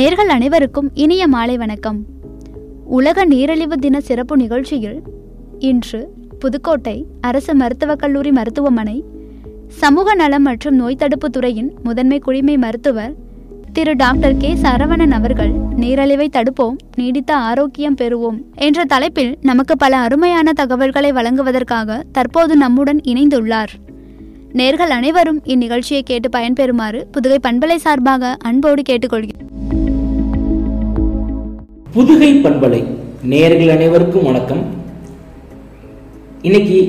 நேர்கள் அனைவருக்கும் இனிய மாலை வணக்கம் உலக நீரிழிவு தின சிறப்பு நிகழ்ச்சியில் இன்று புதுக்கோட்டை அரசு மருத்துவக் கல்லூரி மருத்துவமனை சமூக நலம் மற்றும் நோய் தடுப்பு துறையின் முதன்மை குடிமை மருத்துவர் திரு டாக்டர் கே சரவணன் அவர்கள் நீரிழிவை தடுப்போம் நீடித்த ஆரோக்கியம் பெறுவோம் என்ற தலைப்பில் நமக்கு பல அருமையான தகவல்களை வழங்குவதற்காக தற்போது நம்முடன் இணைந்துள்ளார் நேர்கள் அனைவரும் இந்நிகழ்ச்சியை கேட்டு பயன்பெறுமாறு புதுகை பண்பலை சார்பாக அன்போடு கேட்டுக்கொள்கிறேன் புதுகை பண்பலை நேயர்கள் அனைவருக்கும் வணக்கம் இன்னைக்கு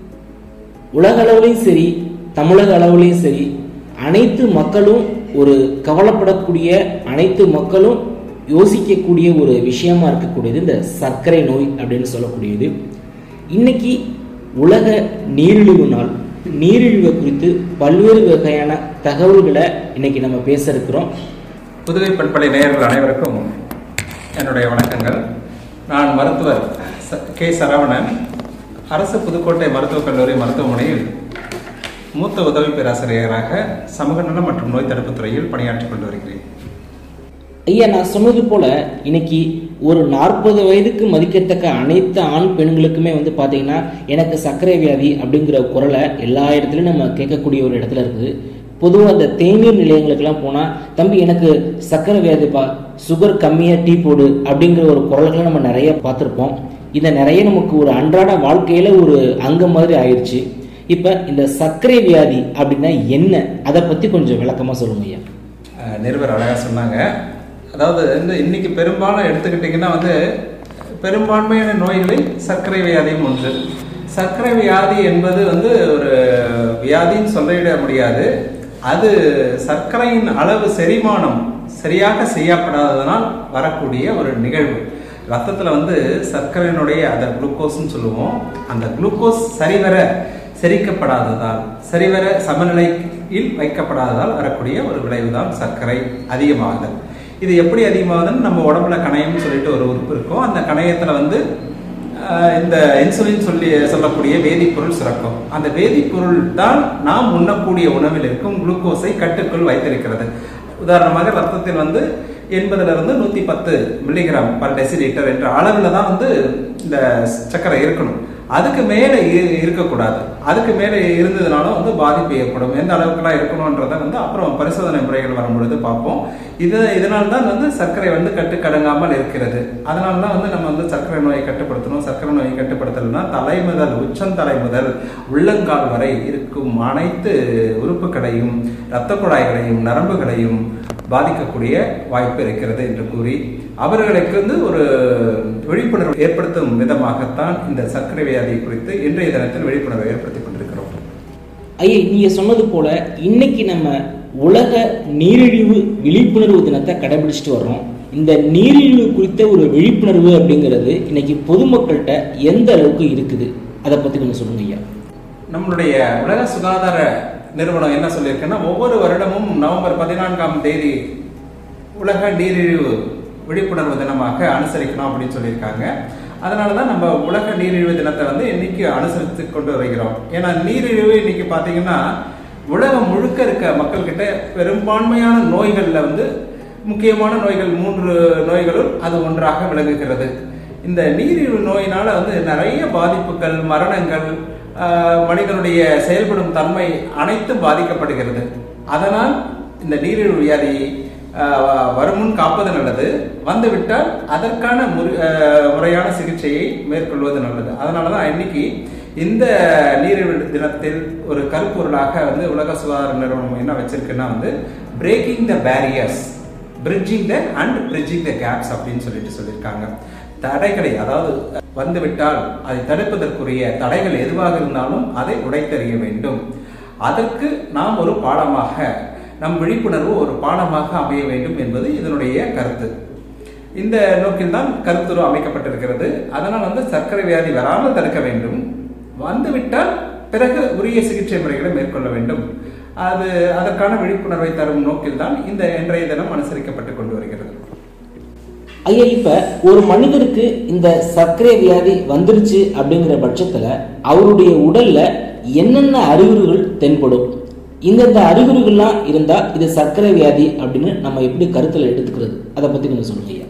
உலக அளவுலையும் சரி தமிழக அளவுலையும் சரி அனைத்து மக்களும் ஒரு கவலைப்படக்கூடிய அனைத்து மக்களும் யோசிக்கக்கூடிய ஒரு விஷயமா இருக்கக்கூடியது இந்த சர்க்கரை நோய் அப்படின்னு சொல்லக்கூடியது இன்னைக்கு உலக நீரிழிவு நாள் நீரிழிவு குறித்து பல்வேறு வகையான தகவல்களை இன்னைக்கு நம்ம பேச இருக்கிறோம் புதுவை பண்பலை நேயர்கள் அனைவருக்கும் என்னுடைய வணக்கங்கள் நான் மருத்துவர் ச- கே சரவணன் அரசு புதுக்கோட்டை மருத்துவக் கல்லூரி மருத்துவமனையில் மூத்த உதவி பேராசிரியராக சமூக நலம் மற்றும் நோய் தடுப்புத் துறையில் பணியாற்றிக் கொண்டு வருகிறேன் ஐயா நான் சொன்னது போல இன்னைக்கு ஒரு நாற்பது வயதுக்கு மதிக்கத்தக்க அனைத்து ஆண் பெண்களுக்குமே வந்து பாத்தீங்கன்னா எனக்கு சர்க்கரை வியாதி அப்படிங்கிற குரலை எல்லா இடத்துலயும் நம்ம கேட்கக்கூடிய ஒரு இடத்துல இருக்குது பொதுவாக அந்த தேநீர் நிலையங்களுக்கெல்லாம் போனால் தம்பி எனக்கு சர்க்கரை வியாதிப்பா சுகர் கம்மியாக டீ போடு அப்படிங்கிற ஒரு குரல்களை நம்ம நிறைய பார்த்துருப்போம் இதை நிறைய நமக்கு ஒரு அன்றாட வாழ்க்கையில ஒரு அங்கம் மாதிரி ஆயிடுச்சு இப்போ இந்த சர்க்கரை வியாதி அப்படின்னா என்ன அதை பற்றி கொஞ்சம் விளக்கமாக சொல்லுங்க ஐயா அஹ், நிருபர் அழகாக சொன்னாங்க அதாவது இந்த இன்னைக்கு பெரும்பாலும் எடுத்துக்கிட்டிங்கன்னா வந்து பெரும்பான்மையான நோய்களில் சர்க்கரை வியாதியும் ஒன்று சர்க்கரை வியாதி என்பது வந்து ஒரு வியாதின்னு சொல்லிட முடியாது அது சர்க்கரையின் அளவு செரிமானம் சரியாக செய்யப்படாததனால் வரக்கூடிய ஒரு நிகழ்வு ரத்தத்துல வந்து சர்க்கரையினுடைய அந்த குளுக்கோஸ்னு சொல்லுவோம் அந்த குளுக்கோஸ் சரிவர செரிக்கப்படாததால் சரிவர சமநிலையில் வைக்கப்படாததால் வரக்கூடிய ஒரு விளைவுதான் சர்க்கரை அதிகமாகுதல் இது எப்படி அதிகமாகுதுன்னு நம்ம உடம்புல கணையம்னு சொல்லிட்டு ஒரு உறுப்பு இருக்கும் அந்த கணையத்துல வந்து ஆஹ், இந்த இன்சுலின் சொல்லி சொல்லக்கூடிய வேதிப்பொருள் சுரக்கும் அந்த வேதிப்பொருள் தான் நாம் உண்ணக்கூடிய உணவில் இருக்கும் குளுக்கோஸை கட்டுக்குள் வைத்திருக்கிறது உதாரணமாக ரத்தத்தில் வந்து எண்பதுல இருந்து நூத்தி பத்து மில்லிகிராம் பர் டெசிலிட்டர் என்ற அளவுல தான் வந்து இந்த சர்க்கரை இருக்கணும் அதுக்கு மேல இ- இருக்கக்கூடாது அதுக்கு மேல இருந்ததுனாலும் வந்து பாதிப்பு ஏற்படும் எந்த அளவுக்குலாம் இருக்கணும்ன்றத வந்து அப்புறம் பரிசோதனை முறைகள் வரும்பொழுது பார்ப்போம் இது இதனால தான் வந்து சர்க்கரை வந்து கட்டுக்கடங்காமல் இருக்கிறது அதனால தான் வந்து நம்ம வந்து சர்க்கரை நோயை கட்டுப்படுத்தணும் சர்க்கரை நோயை கட்டுப்படுத்தலைன்னா தலை முதல் உச்சந்தலை முதல் உள்ளங்கால் வரை இருக்கும் அனைத்து உறுப்புகளையும் இரத்த குழாய்களையும் நரம்புகளையும் பாதிக்கக்கூடிய வாய்ப்பு இருக்கிறது என்று கூறி அவர்களுக்கு வந்து ஒரு விழிப்புணர்வு ஏற்படுத்தும் விதமாகத்தான் இந்த சர்க்கரை வியாதி குறித்து இன்றைய தினத்தில் விழிப்புணர்வை ஏற்படுத்திக் கொண்டிருக்கிறோம் ஐயா நீங்க சொன்னது போல இன்னைக்கு நம்ம உலக நீரிழிவு விழிப்புணர்வு தினத்தை கடைபிடிச்சிட்டு வர்றோம் இந்த நீரிழிவு குறித்த ஒரு விழிப்புணர்வு அப்படிங்கிறது இன்னைக்கு பொதுமக்கள்கிட்ட எந்த அளவுக்கு இருக்குது அதை பத்தி கொஞ்சம் சொல்லுங்க ஐயா நம்மளுடைய உலக சுகாதார நிறுவனம் என்ன சொல்லியிருக்குன்னா ஒவ்வொரு வருடமும் நவம்பர் பதினான்காம் தேதி உலக நீரிழிவு விழிப்புணர்வு தினமாக அனுசரிக்கணும் அப்படின்னு சொல்லியிருக்காங்க அதனால தான் நம்ம உலக நீரிழிவு தினத்தை வந்து இன்னைக்கு அனுசரித்து கொண்டு வருகிறோம் ஏன்னா நீரிழிவு இன்னைக்கு பார்த்தீங்கன்னா உலகம் முழுக்க இருக்க மக்கள்கிட்ட பெரும்பான்மையான நோய்கள்ல வந்து முக்கியமான நோய்கள் மூன்று நோய்களும் அது ஒன்றாக விளங்குகிறது இந்த நீரிழிவு நோயினால வந்து நிறைய பாதிப்புகள் மரணங்கள் ஆஹ், மனிதனுடைய செயல்படும் தன்மை அனைத்தும் பாதிக்கப்படுகிறது அதனால் இந்த நீரிழிவு வியாதி ஆஹ், வருமுன் காப்பது நல்லது வந்துவிட்டால் அதற்கான முறை- ஆஹ், முறையான சிகிச்சையை மேற்கொள்வது நல்லது அதனால தான் இன்னைக்கு இந்த நீரிழிவு தினத்தில் ஒரு கருப்பொருளாக வந்து உலக சுகாதார நிறுவனம் என்ன வச்சிருக்குன்னா வந்து breaking the barriers bridging the and bridging the gaps அப்படின்னு சொல்லிட்டு சொல்லியிருக்காங்க தடைகளை அதாவது வந்துவிட்டால் அதை தடுப்பதற்குரிய தடைகள் எதுவாக இருந்தாலும் அதை உடைத்தெறிய வேண்டும் அதற்கு நாம் ஒரு பாடமாக நம் விழிப்புணர்வு ஒரு பாடமாக அமைய வேண்டும் என்பது இதனுடைய கருத்து இந்த நோக்கில் தான் கருத்துரு அமைக்கப்பட்டிருக்கிறது அதனால் வந்து சர்க்கரை வியாதி வராமல் தடுக்க வேண்டும் வந்துவிட்டால் பிறகு உரிய சிகிச்சை முறைகளை மேற்கொள்ள வேண்டும் அது அதற்கான விழிப்புணர்வை தரும் நோக்கில் தான் இந்த இன்றைய தினம் அனுசரிக்கப்பட்டு கொண்டு வருகிறது ஐயா இப்ப ஒரு மனிதருக்கு இந்த சர்க்கரை வியாதி வந்துருச்சு அப்படிங்கிற பட்சத்துல அவருடைய உடல்ல என்னென்ன அறிகுறிகள் தென்படும் இந்தந்த அறிகுறிகள்லாம் இருந்தா இது சர்க்கரை வியாதி அப்படின்னு நம்ம எப்படி கருத்துல எடுத்துக்கிறது அதை பத்தி கொஞ்சம் சொல்லுங்க ஐயா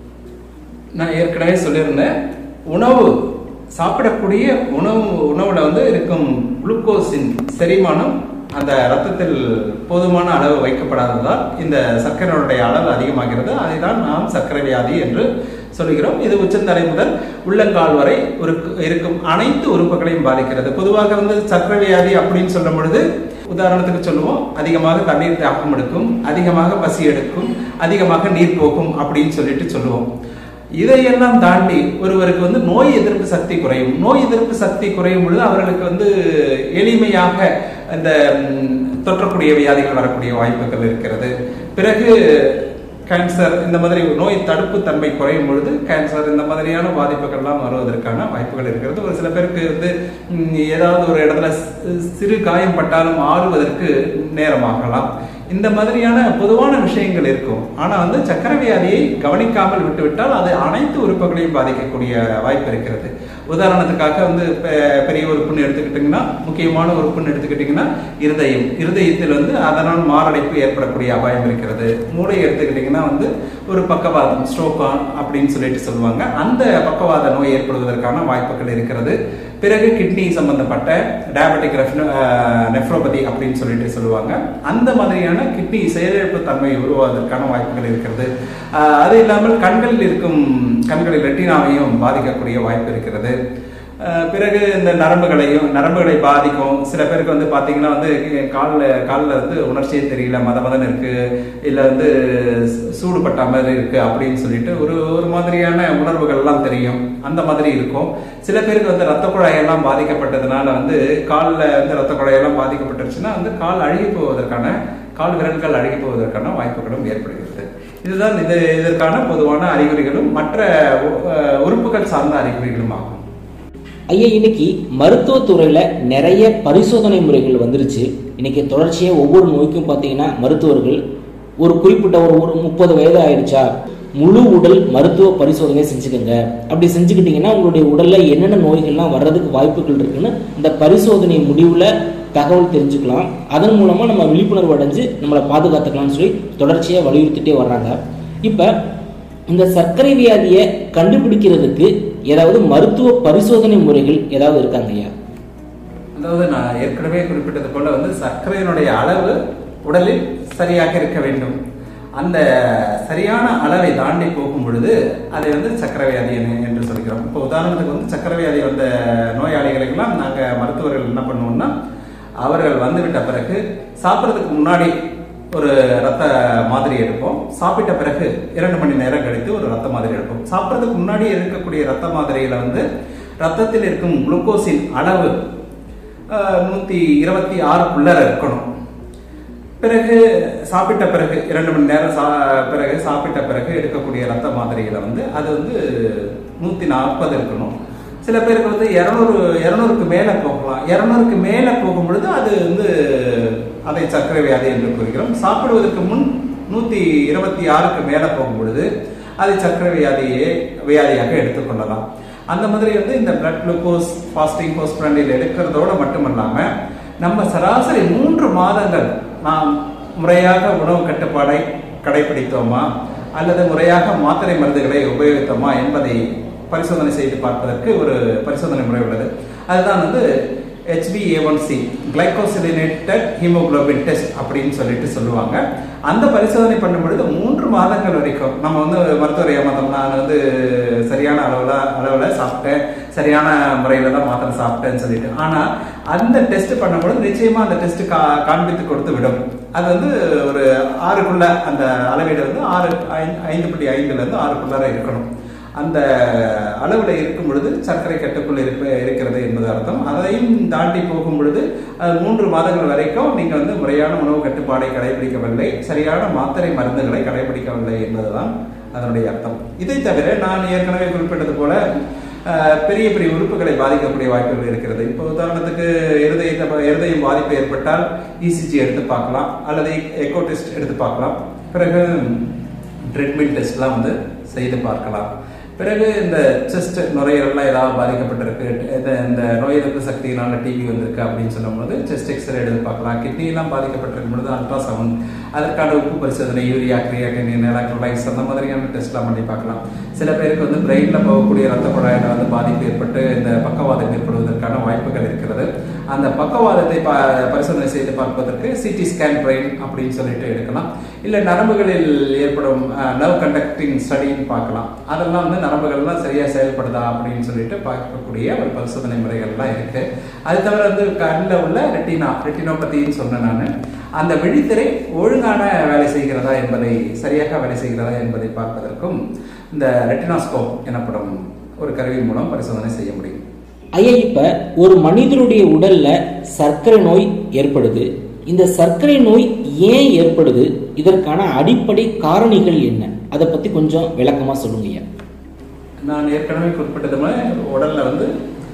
நான் ஏற்கனவே சொல்லியிருந்தேன் உணவு சாப்பிடக்கூடிய உணவு உணவுல வந்து இருக்கும் குளுக்கோஸின் செரிமானம் அந்த ரத்தத்தில் போதுமான அளவு வைக்கப்படாததால் இந்த சர்க்கரையுடைய அளவு அதிகமாகிறது அதை தான் நாம் சர்க்கரை வியாதி என்று சொல்கிறோம் இது உச்சந்தலை முதல் உள்ளங்கால் வரை ஒரு இருக்கும் அனைத்து உறுப்புகளையும் பாதிக்கிறது பொதுவாக வந்து சர்க்கரை வியாதி அப்படின்னு சொல்லும் பொழுது உதாரணத்துக்கு சொல்லுவோம் அதிகமாக தண்ணீர் தாகம் எடுக்கும் அதிகமாக பசி எடுக்கும் அதிகமாக நீர் போகும் அப்படின்னு சொல்லிட்டு சொல்லுவோம் இதையெல்லாம் தாண்டி ஒருவருக்கு வந்து நோய் எதிர்ப்பு சக்தி குறையும் நோய் எதிர்ப்பு சக்தி குறையும் பொழுது அவர்களுக்கு வந்து எளிமையாக இந்த ம், தொற்றக்கூடிய வியாதிகள் வரக்கூடிய வாய்ப்புகள் இருக்கிறது பிறகு கேன்சர் இந்த மாதிரி நோய் தடுப்பு தன்மை குறையும் பொழுது கேன்சர் இந்த மாதிரியான பாதிப்புகள்லாம் வருவதற்கான வாய்ப்புகள் இருக்கிறது ஒரு சில பேருக்கு வந்து ம், ஏதாவது ஒரு இடத்துல சி- சிறு காயம் பட்டாலும் ஆறுவதற்கு நேரமாகலாம் இந்த மாதிரியான பொதுவான விஷயங்கள் இருக்கும் ஆனா வந்து சக்கரை வியாதியை கவனிக்காமல் விட்டுவிட்டால் அது அனைத்து உறுப்புகளையும் பாதிக்கக்கூடிய வாய்ப்பு இருக்கிறது உதாரணத்துக்காக வந்து பெ- பெரிய உறுப்புன்னு எடுத்துக்கிட்டிங்கன்னா முக்கியமான உறுப்புன்னு எடுத்துக்கிட்டிங்கன்னா இருதயம் இருதயத்தில் வந்து அதனால் மாரடைப்பு ஏற்படக்கூடிய அபாயம் இருக்கிறது மூளை எடுத்துக்கிட்டிங்கன்னா வந்து ஒரு பக்கவாதம் ஸ்ட்ரோக் அப்படின்னு சொல்லிட்டு சொல்லுவாங்க அந்த பக்கவாத நோய் ஏற்படுவதற்கான வாய்ப்புகள் இருக்கிறது பிறகு கிட்னி சம்பந்தப்பட்ட டயபெட்டிக் நெஃப்ரோபதி அப்படின்னு சொல்லிட்டு சொல்லுவாங்க அந்த மாதிரியான கிட்னி செயலிழப்பு தன்மை உருவாவதற்கான வாய்ப்புகள் இருக்கிறது ஆஹ் அது இல்லாமல் கண்களில் இருக்கும் கண்களில் ரெட்டினாவையும் பாதிக்கக்கூடிய வாய்ப்பு இருக்கிறது ஆஹ் பிறகு இந்த நரம்புகளையும் நரம்புகளை பாதிக்கும் சில பேருக்கு வந்து பார்த்தீங்கன்னா வந்து காலில் காலில் வந்து உணர்ச்சியே தெரியல மத மதன் இருக்கு இல்லை வந்து சூடு பட்ட மாதிரி இருக்கு அப்படின்னு சொல்லிட்டு ஒரு ஒரு மாதிரியான உணர்வுகள்லாம் தெரியும் அந்த மாதிரி இருக்கும் சில பேருக்கு வந்து ரத்த குழாயெல்லாம் பாதிக்கப்பட்டதுனால வந்து காலில் வந்து ரத்த குழாயெல்லாம் பாதிக்கப்பட்டுருச்சுன்னா வந்து கால் அழுகி போவதற்கான கால் விரல்கள் அழுகி போவதற்கான வாய்ப்புகளும் ஏற்படுகிறது இதுதான் இது இதற்கான பொதுவான அறிகுறிகளும் மற்ற அஹ், உறுப்புகள் சார்ந்த அறிகுறிகளும் ஆகும் ஐயா இன்னைக்கு மருத்துவத்துறையில நிறைய பரிசோதனை முறைகள் வந்துருச்சு இன்னைக்கு தொடர்ச்சியா ஒவ்வொரு நோய்க்கும் பார்த்தீங்கன்னா மருத்துவர்கள் ஒரு குறிப்பிட்ட ஒரு ஒரு முப்பது வயது ஆயிடுச்சா முழு உடல் மருத்துவ பரிசோதனை செஞ்சுக்கோங்க அப்படி செஞ்சுக்கிட்டீங்கன்னா உங்களுடைய உடல்ல என்னென்ன நோய்கள்லாம் வர்றதுக்கு வாய்ப்புகள் இருக்குன்னு இந்த பரிசோதனை முடிவுல தகவல் தெரிஞ்சுக்கலாம் அதன் மூலமா நம்ம விழிப்புணர்வு அடைஞ்சு நம்மளை பாதுகாத்துக்கலாம்னு சொல்லி தொடர்ச்சியா வலியுறுத்திட்டே வர்றாங்க இப்ப இந்த சர்க்கரை வியாதியை கண்டுபிடிக்கிறதுக்கு ஏதாவது மருத்துவ பரிசோதனை முறைகள் ஏதாவது இருக்காங்க ஐயா அதாவது நான் ஏற்கனவே குறிப்பிட்டது போல வந்து சர்க்கரையினுடைய அளவு உடலில் சரியாக இருக்க வேண்டும் அந்த சரியான அளவை தாண்டி போகும் பொழுது அதை வந்து சர்க்கரை வியாதி என்று- என்று சொல்கிறோம் இப்போ உதாரணத்துக்கு வந்து சர்க்கரை வியாதி வந்த நோயாளிகளுக்கெல்லாம் நாங்கள் மருத்துவர்கள் என்ன பண்ணுவோம்னா அவர்கள் வந்துவிட்ட பிறகு சாப்பிட்றதுக்கு முன்னாடி ஒரு ரத்த மாதிரி எடுப்போம் சாப்பிட்ட பிறகு இரண்டு மணி நேரம் கழித்து ஒரு ரத்த மாதிரி எடுப்போம் சாப்பிட்றதுக்கு முன்னாடி இருக்கக்கூடிய ரத்த மாதிரியில வந்து ரத்தத்தில் இருக்கும் குளுக்கோஸின் அளவு அஹ், நூத்தி இருபத்தி ஆறுக்குள்ளர இருக்கணும் பிறகு சாப்பிட்ட பிறகு இரண்டு மணி நேரம் சா பிறகு சாப்பிட்ட பிறகு எடுக்கக்கூடிய ரத்த மாதிரியில வந்து அது வந்து நூத்தி நாற்பது இருக்கணும் சில பேருக்கு வந்து இரநூறு இரநூறுக்கு மேலே போகலாம் இரநூறுக்கு மேலே போகும் பொழுது அது வந்து அதை சர்க்கரை வியாதி என்று கூறுகிறோம் சாப்பிடுவதற்கு முன் நூத்தி இருபத்தி ஆறுக்கு மேலே போகும் பொழுது அதை சர்க்கரை வியாதியே வியாதியாக எடுத்துக்கொள்ளலாம் அந்த மாதிரி வந்து இந்த பிளட் குளுக்கோஸ் ஃபாஸ்டிங் போஸ்ட் எடுக்கிறதோட மட்டுமல்லாம நம்ம சராசரி மூன்று மாதங்கள் நாம் முறையாக உணவு கட்டுப்பாடை கடைபிடித்தோமா அல்லது முறையாக மாத்திரை மருந்துகளை உபயோகித்தோமா என்பதை பரிசோதனை செய்து பார்ப்பதற்கு ஒரு பரிசோதனை முறை உள்ளது அதுதான் வந்து HbA1c கிளைகோசிலினேட்டட் ஹீமோகுளோபின் டெஸ்ட் அப்படின்னு சொல்லிட்டு சொல்லுவாங்க அந்த பரிசோதனை பண்ணும் பொழுது மூன்று மாதங்கள் வரைக்கும் நம்ம வந்து மருத்துவர் ஏமாத்தம் நான் வந்து சரியான அளவில் அளவில் சாப்பிட்டேன் சரியான முறையில் தான் மாத்திரை சாப்பிட்டேன்னு சொல்லிட்டு ஆனால் அந்த டெஸ்ட் பண்ணும்பொழுது நிச்சயமா அந்த டெஸ்ட் கா காண்பித்து கொடுத்து விடும் அது வந்து ஒரு ஆறுக்குள்ள அந்த அளவீடு வந்து ஆறு ஐந்து ஐந்து புள்ளி ஐந்துல இருந்து ஆறுக்குள்ளார இருக்கணும் அந்த அளவில் இருக்கும் பொழுது சர்க்கரை கட்டுக்குள் இருப்ப இருக்கிறது என்பது அர்த்தம் அதையும் தாண்டி போகும் பொழுது அஹ், மூன்று மாதங்கள் வரைக்கும் நீங்கள் வந்து முறையான உணவு கட்டுப்பாடை கடைபிடிக்கவில்லை சரியான மாத்திரை மருந்துகளை கடைபிடிக்கவில்லை என்பதுதான் அதனுடைய அர்த்தம் இதை தவிர நான் ஏற்கனவே குறிப்பிட்டது போல அஹ், பெரிய பெரிய உறுப்புகளை பாதிக்கக்கூடிய வாய்ப்புகள் இருக்கிறது இப்போ உதாரணத்துக்கு இருதயத்தை பா- இருதயம் பாதிப்பு ஏற்பட்டால் இசிஜி எடுத்து பார்க்கலாம் அல்லது எக்கோ டெஸ்ட் எடுத்து பார்க்கலாம் பிறகு ட்ரெட்மில் டெஸ்ட்லாம் வந்து செய்து பார்க்கலாம் பிறகு இந்த செஸ்ட் நுரையீரல்லாம் ஏதாவது பாதிக்கப்பட்டிருக்கு இந்த இந்த நோய் எதிர்ப்பு சக்தியினால டிவி வந்திருக்கு அப்படின்னு சொல்லும்போது செஸ்ட் எக்ஸ்ரே எடுத்து பார்க்கலாம் கிட்னி எல்லாம் பாதிக்கப்பட்டிருக்கும் பொழுது அல்ட்ராசவுண்ட் அதற்கான உப்பு பரிசோதனை யூரியா கிரியாட்டின் எலக்ட்ரோலைட்ஸ் அந்த மாதிரியான டெஸ்ட்லாம் பண்ணி பார்க்கலாம் சில பேருக்கு வந்து பிரெயின்ல போகக்கூடிய ரத்த குழாயில வந்து பாதிப்பு ஏற்பட்டு இந்த பக்கவாதம் ஏற்படுவதற்கான வாய்ப்புகள் இருக்கிறது அந்த பக்கவாதத்தை ப பரிசோதனை செய்து பார்ப்பதற்கு சிடி ஸ்கேன் பிரெயின் அப்படின்னு சொல்லிட்டு எடுக்கலாம் இல்லை நரம்புகளில் ஏற்படும் நர்வ் கண்டக்டிங் ஸ்டடின்னு பார்க்கலாம் அதெல்லாம் வந்து நரம்புகள்லாம் சரியா செயல்படுதா அப்படின்னு சொல்லிட்டு பார்க்கக்கூடிய ஒரு பரிசோதனை முறைகள்லாம் இருக்கு அது தவிர வந்து கண்ணில் உள்ள ரெட்டினா ரெட்டினோபதின்னு சொன்னேன் நான் அந்த விழித்திரை ஒழுங்கான வேலை செய்கிறதா என்பதை சரியாக வேலை செய்கிறதா என்பதை பார்ப்பதற்கும் இந்த ரெட்டினாஸ்கோப் எனப்படும் ஒரு கருவி மூலம் பரிசோதனை செய்ய முடியும் ஐயா இப்ப ஒரு மனிதனுடைய உடல்ல சர்க்கரை நோய் ஏற்படுது இந்த சர்க்கரை நோய் ஏன் ஏற்படுது இதற்கான அடிப்படை காரணிகள் என்ன அதை பத்தி கொஞ்சம் விளக்கமா சொல்லுங்க ஐயா நான் ஏற்கனவே குறிப்பிட்டது மாதிரி உடல்ல வந்து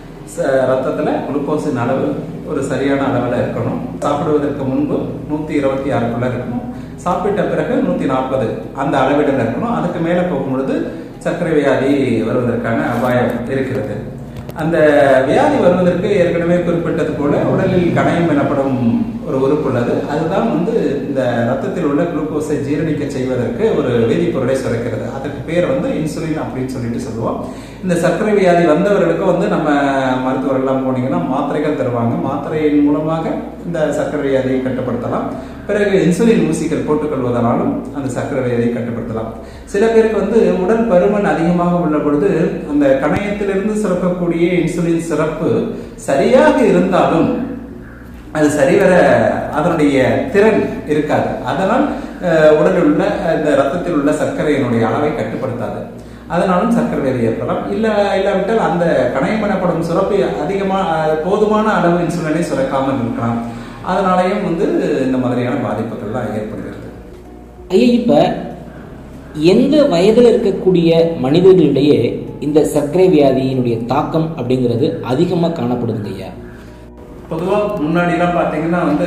ச- ரத்தத்துல குளுக்கோஸின் அளவு ஒரு சரியான அளவில் இருக்கணும் சாப்பிடுவதற்கு முன்பு நூற்றி இருபத்தி ஆறுக்குள்ள இருக்கணும் சாப்பிட்ட பிறகு நூற்றி நாற்பது அந்த அளவிடல இருக்கணும் அதுக்கு மேலே போகும்பொழுது சர்க்கரை வியாதி வருவதற்கான அபாயம் இருக்கிறது அந்த வியாதி வருவதற்கு ஏற்கனவே குறிப்பிட்டது போல உடலில் கணையம் எனப்படும் ஒரு உறுப்பு உள்ளது அதுதான் வந்து இந்த ரத்தத்தில் உள்ள குளுக்கோஸை ஜீரணிக்க செய்வதற்கு ஒரு வேதிப்பொருளை சுரக்கிறது அதற்கு பேர் வந்து இன்சுலின் அப்படின்னு சொல்லிட்டு சொல்லுவோம் இந்த சர்க்கரை வியாதி வந்தவர்களுக்கு வந்து நம்ம மருத்துவர்கள்லாம் போனீங்கன்னா மாத்திரைகள் தருவாங்க மாத்திரையின் மூலமாக இந்த சர்க்கரை வியாதியை கட்டுப்படுத்தலாம் பிறகு இன்சுலின் ஊசிகள் போட்டுக்கொள்வதனாலும் அந்த சர்க்கரை வியாதியை கட்டுப்படுத்தலாம் சில பேருக்கு வந்து உடல் பருமன் அதிகமாக உள்ள பொழுது அந்த கணையத்திலிருந்து சுரக்கக்கூடிய இன்சுலின் சிறப்பு சரியாக இருந்தாலும் அது சரிவர அதனுடைய திறன் இருக்காது அதனால் அஹ், உடலில் உள்ள இந்த ரத்தத்தில் உள்ள சர்க்கரையினுடைய அளவை கட்டுப்படுத்தாது அதனாலும் சர்க்கரை வியாதி ஏற்படலாம் இல்ல இல்லாவிட்டால் அந்த கணையம் எனப்படும் சுரப்பு அதிகமான அஹ், போதுமான அளவு இன்சுலினை சுரக்காமல் இருக்கலாம் அதனாலையும் வந்து இந்த மாதிரியான பாதிப்புகள்லாம் ஏற்படுகிறது ஐயா இப்ப எந்த வயதுல இருக்கக்கூடிய மனிதர்களிடையே இந்த சர்க்கரை வியாதியினுடைய தாக்கம் அப்படிங்கிறது அதிகமா காணப்படுதுங்க ஐயா பொதுவாக முன்னாடிலாம் பார்த்தீங்கன்னா வந்து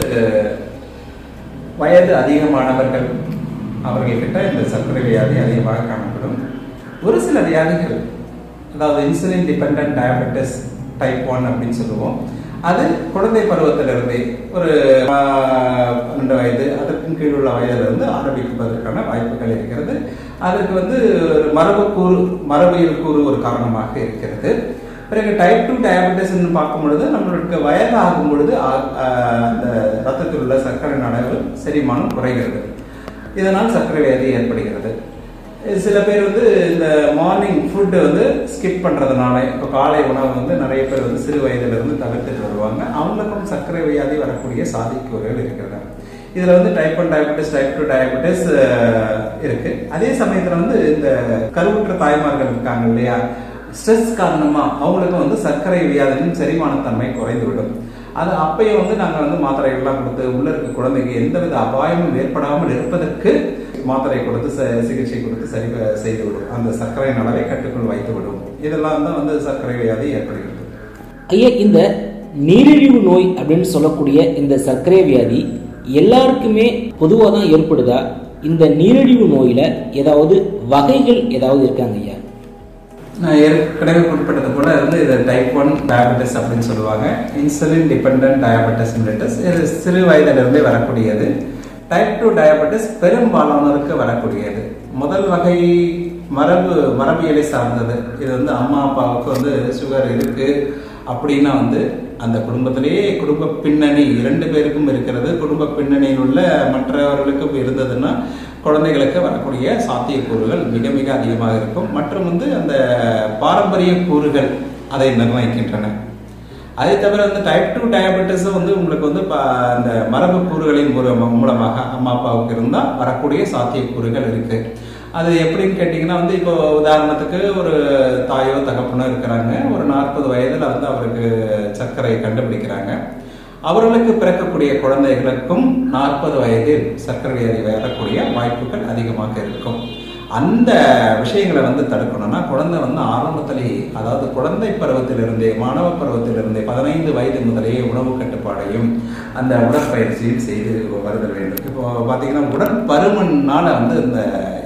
வயது அதிகமானவர்கள் அவர்கள்கிட்ட இந்த சர்க்கரை வியாதி அதிகமாக காணப்படும் ஒரு சில வியாதிகள் அதாவது insulin depend diabetes type one அப்படின்னு சொல்லுவோம் அது குழந்தை பருவத்திலிருந்தே ஒரு ஆஹ், பன்னெண்டு வயது அதற்கும் கீழ் உள்ள வயதிலிருந்து ஆரம்பிப்பதற்கான வாய்ப்புகள் இருக்கிறது அதற்கு வந்து ஒரு மரபுக்கூறு மரபியல் கூறு ஒரு காரணமாக இருக்கிறது பிறகு டைப் டூ டயபெட்டிஸ்ன்னு பார்க்கும் பொழுது நம்மளுக்கு வயதாகும் பொழுது ஆ- ஆஹ் அந்த ரத்தத்தில் உள்ள சர்க்கரை அளவு செரிமானம் குறைகிறது இதனால் சர்க்கரை வியாதி ஏற்படுகிறது சில பேர் வந்து இந்த மார்னிங் ஃபுட்டு வந்து ஸ்கிப் பண்ணுறதுனால இப்போ காலை உணவு வந்து நிறைய பேர் வந்து சிறு வயதுல இருந்து தவிர்த்துட்டு வருவாங்க அவங்களுக்கும் சர்க்கரை வியாதி வரக்கூடிய சாதிக்கூறுகள் இருக்கிறது இதில் வந்து type one diabetes type two diabetes இருக்கு அதே சமயத்தில் வந்து இந்த கருவுற்ற தாய்மார்கள் இருக்காங்க இல்லையா ஸ்ட்ரெஸ் காரணமா அவங்களுக்கு வந்து சர்க்கரை வியாதியின் செரிமானத்தன்மை குறைந்து விடும் அது அப்பயும் வந்து நாங்கள் வந்து மாத்திரைகள்லாம் கொடுத்து உள்ள இருக்க குழந்தைக்கு எந்தவித அபாயமும் ஏற்படாமல் இருப்பதற்கு மாத்திரை கொடுத்து ச- சிகிச்சை கொடுத்து சரி ப- செய்து விடும் அந்த சர்க்கரையின் அளவை கட்டுக்குள் வைத்து விடும் இதெல்லாம் தான் வந்து சர்க்கரை வியாதி ஏற்படுகிறது ஐயா இந்த நீரிழிவு நோய் அப்படின்னு சொல்லக்கூடிய இந்த சர்க்கரை வியாதி எல்லாருக்குமே பொதுவாக தான் ஏற்படுதா இந்த நீரிழிவு நோயில ஏதாவது வகைகள் ஏதாவது இருக்காங்க ஐயா நான் ஏற்கனவே குறிப்பிட்டது போல வந்து இது டைப் ஒன் டயபெட்டிஸ் அப்படின்னு சொல்லுவாங்க இன்சுலின் டிபெண்ட் டயபெட்டிஸ் மிலிட்டஸ் இது சிறு வயதிலிருந்தே வரக்கூடியது டைப் டூ டயபெட்டிஸ் பெரும்பாலானோருக்கு வரக்கூடியது முதல் வகை மரபு மரபியலை சார்ந்தது இது வந்து அம்மா அப்பாவுக்கு வந்து சுகர் இருக்கு அப்படின்னா வந்து அந்த குடும்பத்திலேயே குடும்ப பின்னணி இரண்டு பேருக்கும் இருக்கிறது குடும்ப பின்னணியில் உள்ள மற்றவர்களுக்கும் இருந்ததுன்னா குழந்தைகளுக்கு வரக்கூடிய சாத்தியக்கூறுகள் மிக மிக அதிகமாக இருக்கும் மற்றும் வந்து அந்த பாரம்பரிய கூறுகள் அதை நிர்ணயிக்கின்றன அதை தவிர வந்து டைப் டூ டயபெட்டிஸும் வந்து உங்களுக்கு வந்து ப- அந்த மரபு கூறுகளின் மூலமா- மூலமாக அம்மா அப்பாவுக்கு இருந்தால் வரக்கூடிய சாத்தியக்கூறுகள் இருக்கு அது எப்படின்னு கேட்டிங்கன்னா வந்து இப்போ உதாரணத்துக்கு ஒரு தாயோ தகப்பனோ இருக்கிறாங்க ஒரு நாற்பது வயதில் வந்து அவருக்கு சர்க்கரை கண்டுபிடிக்கிறாங்க அவர்களுக்கு பிறக்கக்கூடிய குழந்தைகளுக்கும் நாற்பது வயதில் சர்க்கரை வியாதி வரக்கூடிய வாய்ப்புகள் அதிகமாக இருக்கும் அந்த விஷயங்களை வந்து தடுக்கணும்னா குழந்தை வந்து ஆரம்பத்திலேயே அதாவது குழந்தை பருவத்திலிருந்தே மாணவ பருவத்திலிருந்தே பதினைந்து வயது முதலே உணவு கட்டுப்பாடையும் அந்த உடற்பயிற்சியும் செய்து வருதல் வேண்டும் இப்போ பார்த்தீங்கன்னா உடல் பருமனால வந்து இந்த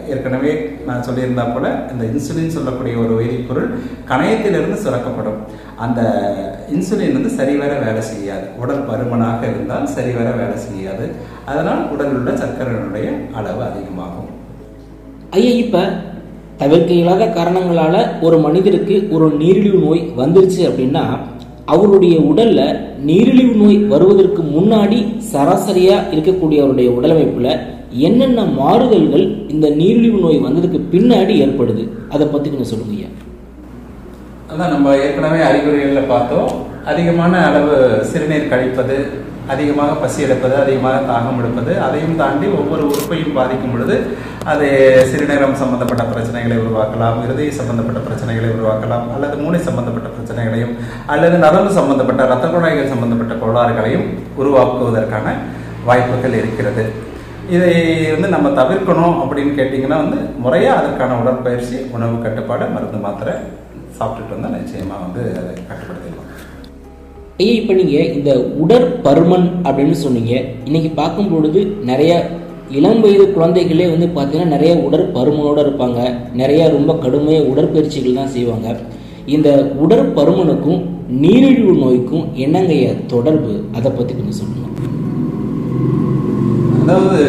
ஏற்கனவே நான் சொல்லியிருந்தா போல இந்த இன்சுலின் சொல்லக்கூடிய ஒரு வேதிப்பொருள் கணையத்திலிருந்து சுரக்கப்படும் அந்த இன்சுலின் வந்து சரிவர வேலை செய்யாது உடல் பருமனாக இருந்தால் சரிவர வேலை செய்யாது அதனால் உடலில் உள்ள சர்க்கரையினுடைய அளவு அதிகமாகும் ஐயா இப்ப தவிர்க்க இயலாத காரணங்களால ஒரு மனிதருக்கு ஒரு நீரிழிவு நோய் வந்துருச்சு அப்படின்னா அவருடைய உடல்ல நீரிழிவு நோய் வருவதற்கு முன்னாடி சராசரியா இருக்கக்கூடிய அவருடைய உடலமைப்புல என்னென்ன மாறுதல்கள் இந்த நீரிழிவு நோய் வந்ததுக்கு பின்னாடி ஏற்படுது அதை பத்தி கொஞ்சம் சொல்லுங்க ஐயா அதான் நம்ம ஏற்கனவே அறிகுறிகளில் பார்த்தோம் அதிகமான அளவு சிறுநீர் கழிப்பது அதிகமாக பசி எடுப்பது அதிகமாக தாகம் எடுப்பது அதையும் தாண்டி ஒவ்வொரு உறுப்பையும் பாதிக்கும் பொழுது அது சிறுநீரம் சம்பந்தப்பட்ட பிரச்சனைகளை உருவாக்கலாம் இருதய சம்பந்தப்பட்ட பிரச்சனைகளை உருவாக்கலாம் அல்லது மூளை சம்பந்தப்பட்ட பிரச்சனைகளையும் அல்லது நரம்பு சம்பந்தப்பட்ட இரத்த குழாய்கள் சம்பந்தப்பட்ட கோளாறுகளையும் உருவாக்குவதற்கான வாய்ப்புகள் இருக்கிறது இதை வந்து நம்ம தவிர்க்கணும் அப்படின்னு கேட்டிங்கன்னா வந்து முறையாக அதற்கான உடற்பயிற்சி உணவு கட்டுப்பாடு மருந்து மாத்திரை சாப்பிட்டுட்டு வந்தால் நிச்சயமாக வந்து அதை கட்டுப்படுத்திடலாம் ஐயா இப்போ நீங்கள் இந்த உடற்பருமன் அப்படின்னு சொன்னீங்க இன்னைக்கு பார்க்கும் பொழுது நிறைய இளம் வயது குழந்தைகளே வந்து பார்த்தீங்கன்னா நிறைய உடற்பருமனோட இருப்பாங்க நிறைய ரொம்ப கடுமையாக உடற்பயிற்சிகள் தான் செய்வாங்க இந்த உடற்பருமனுக்கும் நீரிழிவு நோய்க்கும் என்னங்க ஐயா தொடர்பு அதை பற்றி கொஞ்சம் சொல்லுங்க அதாவது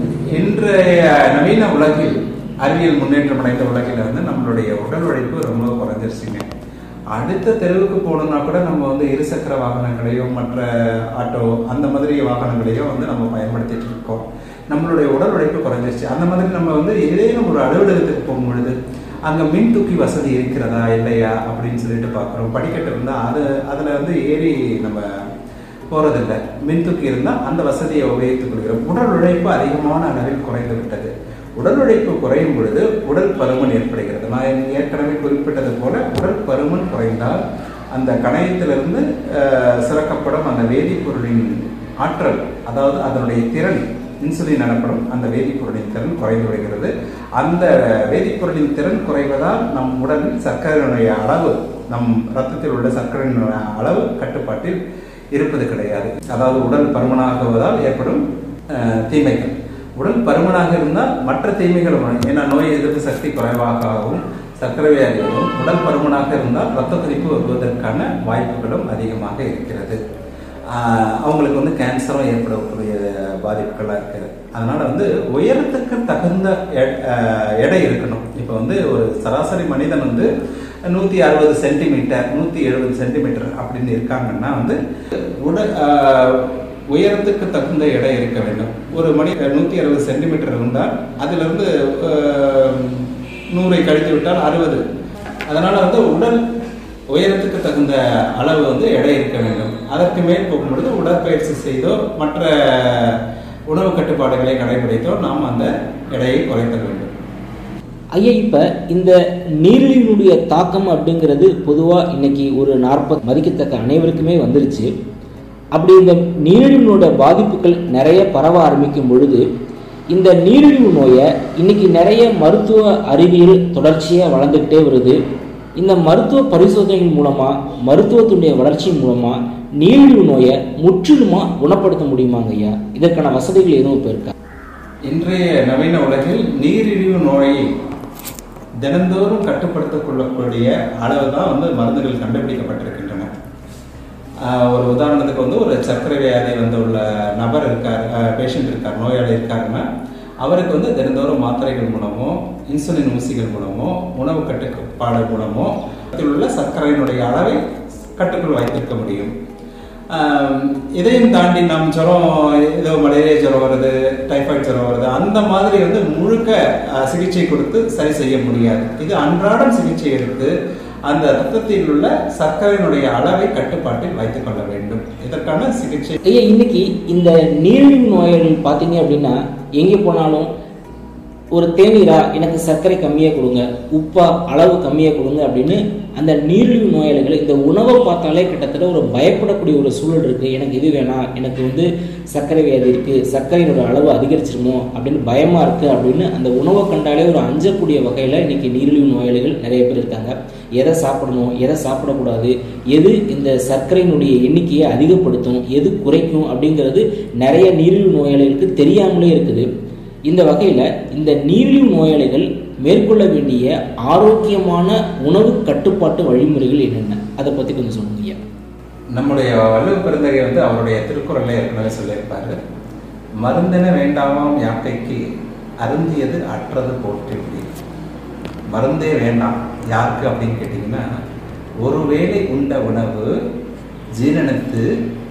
இன்றைய நவீன உலகில் அறிவியல் முன்னேற்றம் அடைந்த உலகில் வந்து நம்மளுடைய உடல் உழைப்பு ரொம்ப குறைஞ்சிருச்சுங்க அடுத்த தெருவுக்கு போகணும்னா கூட நம்ம வந்து இருசக்கர வாகனங்களையோ மற்ற ஆட்டோ அந்த மாதிரி வாகனங்களையோ வந்து நம்ம பயன்படுத்திட்டு இருக்கோம் நம்மளுடைய உடல் உழைப்பு குறைஞ்சிருச்சு அந்த மாதிரி நம்ம வந்து ஏதேனும் ஒரு அலுவலகத்துக்கு போகும் பொழுது அங்கே மின் தூக்கி வசதி இருக்கிறதா இல்லையா அப்படின்னு சொல்லிட்டு பார்க்குறோம் படிக்கட்டு இருந்தால் அது அதில் வந்து ஏறி நம்ம போறதில்லை மின் தூக்கி இருந்தால் அந்த வசதியை உபயோகித்துக் கொள்கிறோம் உடல் உழைப்பு அதிகமான அளவில் குறைந்து விட்டது உடல் உழைப்பு குறையும் பொழுது உடல் பருமன் ஏற்படுகிறது நான் ஏற்கனவே குறிப்பிட்டது போல உடல் பருமன் குறைந்தால் அந்த கணையத்திலிருந்து அஹ், சுரக்கப்படும் அந்த வேதிப்பொருளின் ஆற்றல் அதாவது அதனுடைய திறன் இன்சுலின் எனப்படும் அந்த வேதிப்பொருளின் திறன் குறைந்து விடுகிறது அந்த வேதிப்பொருளின் திறன் குறைவதால் நம் உடலில் சர்க்கரையினுடைய அளவு நம் ரத்தத்தில் உள்ள சர்க்கரையினுடைய அளவு கட்டுப்பாட்டில் இருப்பது கிடையாது அதாவது உடல் பருமனாகுவதால் ஏற்படும் அஹ், தீமைகள் உடல் பருமனாக இருந்தால் மற்ற தீமைகள் வரும் ஏன்னா நோய் எதிர்ப்பு சக்தி குறைவாகவும் சர்க்கரை வியாதிகளும் உடல் பருமனாக இருந்தால் ரத்த கொதிப்பு வருவதற்கான வாய்ப்புகளும் அதிகமாக இருக்கிறது ஆஹ் அவங்களுக்கு வந்து கேன்சரும் ஏற்படக்கூடிய பாதிப்புகள்லாம் இருக்குது அதனால வந்து உயரத்துக்கு தகுந்த எ- ஆஹ் எடை இருக்கணும் இப்போ வந்து ஒரு சராசரி மனிதன் வந்து நூற்றி அறுபது சென்டிமீட்டர் நூற்றி எழுபது சென்டிமீட்டர் அப்படின்னு இருக்காங்கன்னா வந்து உடல் ஆஹ் உயரத்துக்கு தகுந்த எடை இருக்க வேண்டும் ஒரு மணி நூற்றி அறுபது சென்டிமீட்டர் இருந்தால் அதிலிருந்து ஆஹ், நூறை கழித்து விட்டால் அறுபது அதனால வந்து உடல் உயரத்துக்கு தகுந்த அளவு வந்து எடை இருக்க வேண்டும் அதற்கு மேல் போகும்பொழுது உடற்பயிற்சி செய்தோ மற்ற உணவு கட்டுப்பாடுகளை கடைபிடித்தோ நாம் அந்த எடையை குறைத்தல் வேண்டும் ஐயா இப்போ இந்த நீரிழிவினுடைய தாக்கம் அப்படிங்கிறது பொதுவாக இன்னைக்கு ஒரு நாற்பது மதிக்கத்தக்க அனைவருக்குமே வந்துருச்சு அப்படி இந்த நீரிழிவினோட பாதிப்புகள் நிறைய பரவ ஆரம்பிக்கும் பொழுது இந்த நீரிழிவு நோயை இன்னைக்கு நிறைய மருத்துவ அறிவியல் தொடர்ச்சியாக வளர்ந்துக்கிட்டே வருது இந்த மருத்துவ பரிசோதனைகள் மூலமாக மருத்துவத்தினுடைய வளர்ச்சி மூலமாக நீரிழிவு நோயை முற்றிலுமாக குணப்படுத்த முடியுமாங்க ஐயா இதற்கான வசதிகள் எதுவும் இப்போ இருக்கா இன்றைய நவீன உலகில் நீரிழிவு நோயை தினந்தோறும் கட்டுப்படுத்திக் கொள்ளக்கூடிய அளவு தான் வந்து மருந்துகள் கண்டுபிடிக்கப்பட்டிருக்கின்றன ஆஹ் ஒரு உதாரணத்துக்கு வந்து ஒரு சர்க்கரை வியாதி வந்து உள்ள நபர் இருக்கார் பேஷண்ட் இருக்கார் நோயாளி இருக்காருன்னா அவருக்கு வந்து தினந்தோறும் மாத்திரைகள் மூலமோ இன்சுலின் ஊசிகள் மூலமோ உணவு கட்டுப்பாடு மூலமோ அதில் உள்ள சர்க்கரையினுடைய அளவை கட்டுக்குள் வைத்திருக்க முடியும் ஆம், இதையும் தாண்டி நம் ஜுரம் ஏதோ மலேரியா ஜுரம் வருது டைஃபாய்டு ஜுரம் வருது அந்த மாதிரி வந்து முழுக்க அஹ், சிகிச்சை கொடுத்து சரி செய்ய முடியாது இது அன்றாடம் சிகிச்சை எடுத்து அந்த ரத்தத்தில் உள்ள சர்க்கரையினுடைய அளவை கட்டுப்பாட்டில் வைத்துக் கொள்ள வேண்டும் இதற்கான சிகிச்சை ஐயா இன்னைக்கு இந்த நீரிழிவு நோயாளிகள் பார்த்தீங்க அப்படின்னா எங்கே போனாலும் ஒரு தேநீரா எனக்கு சர்க்கரை கம்மியாக கொடுங்க உப்பா அளவு கம்மியாக கொடுங்க அப்படின்னு அந்த நீரிழிவு நோயாளிகள் இந்த உணவை பார்த்தாலே கிட்டத்தட்ட ஒரு பயப்படக்கூடிய ஒரு சூழல் இருக்குது எனக்கு இது வேணாம் எனக்கு வந்து சர்க்கரை வியாதி இருக்குது சர்க்கரையினோட அளவு அதிகரிச்சிருமோ அப்படின்னு பயமாக இருக்குது அப்படின்னு அந்த உணவை கண்டாலே ஒரு அஞ்சக்கூடிய வகையில் இன்னைக்கு நீரிழிவு நோயாளிகள் நிறைய பேர் இருக்காங்க எதை சாப்பிடணும் எதை சாப்பிடக்கூடாது எது இந்த சர்க்கரையினுடைய எண்ணிக்கையை அதிகப்படுத்தும் எது குறைக்கும் அப்படிங்கிறது நிறைய நீரிழிவு நோயாளிகளுக்கு தெரியாமலே இருக்குது இந்த வகையில் இந்த நீரிழிவு நோயாளிகள் மேற்கொள்ள வேண்டிய ஆரோக்கியமான உணவு கட்டுப்பாட்டு வழிமுறைகள் என்னென்ன அதை பற்றி கொஞ்சம் சொல்லுங்க ஐயா நம்முடைய வள்ளுவ பெருந்தகை வந்து அவருடைய திருக்குறள்ல ஏற்கனவே சொல்லியிருப்பாரு மருந்தென வேண்டாமாம் யாக்கைக்கு அருந்தியது அற்றது போற்றி மருந்தே வேண்டாம் யாருக்கு அப்படின்னு கேட்டிங்கன்னா ஒருவேளை உண்ட உணவு ஜீரணத்து